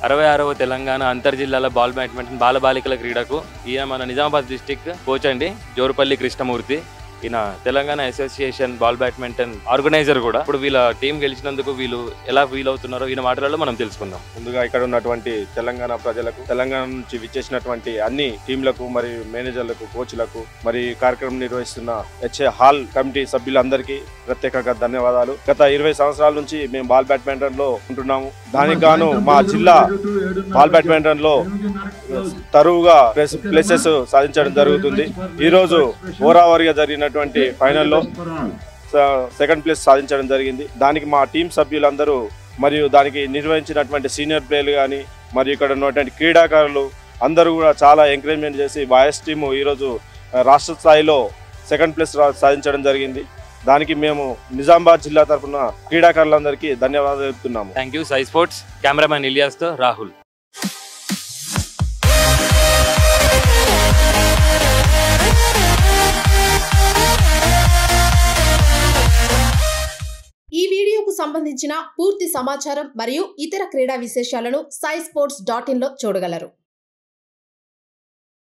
అరవై ఆరవ తెలంగాణ అంతర్జిల్లాల బాల్ బ్యాడ్మింటన్ బాలబాలికల క్రీడకు ఈయన మన నిజామాబాద్ డిస్టిక్ కోచ్ అండి జోరుపల్లి కృష్ణమూర్తి ఈయన Telangana association ball badminton organiser కూడా ఇప్పుడు వీళ్ళ టీం గెలిచినందుకు వీళ్ళు ఎలా ఫీల్ అవుతున్నారో ఈయన మాటలలో మనం తెలుసుకుందాం ముందుగా ఇక్కడ ఉన్నటువంటి తెలంగాణ ప్రజలకు తెలంగాణ నుంచి విచ్చేసినటువంటి అన్ని టీంలకు మరియు మేనేజర్లకు కోచ్లకు మరి ఈ కార్యక్రమం నిర్వహిస్తున్న హెచ్ఏ హాల్ కమిటీ సభ్యులందరికీ ప్రత్యేకంగా ధన్యవాదాలు గత ఇరవై సంవత్సరాల నుంచి మేము బాల్ బ్యాడ్మింటన్ లో ఉంటున్నాము దానికి గాను మా జిల్లా బాల్ బ్యాడ్మింటన్ లో తరువుగా ప్లేస్- ప్లేసెస్ సాధించడం జరుగుతుంది ఈ రోజు ఓరావరిగా జరిగినటువంటి ఫైనల్లో స- సెకండ్ ప్లేస్ సాధించడం జరిగింది దానికి మా టీం సభ్యులందరూ మరియు దానికి నిర్వహించినటువంటి సీనియర్ ప్లేయర్లు కానీ మరియు ఇక్కడ ఉన్నటువంటి క్రీడాకారులు అందరూ కూడా చాలా ఎంకరేజ్మెంట్ చేసి బాయస్ టీము ఈరోజు ఆ, రాష్ట్ర స్థాయిలో సెకండ్ ప్లేస్ రా- సాధించడం జరిగింది దానికి మేము నిజామాబాద్ జిల్లా తరఫున క్రీడాకారులందరికీ ధన్యవాదాలు చెప్తున్నాము thank you Sai sports cameraman ఇలియాస్తో రాహుల్ ఈ వీడియోకు సంబంధించిన పూర్తి సమాచారం మరియు ఇతర క్రీడా విశేషాలను సై స్పోర్ట్స్ డాట్ ఇన్లో చూడగలరు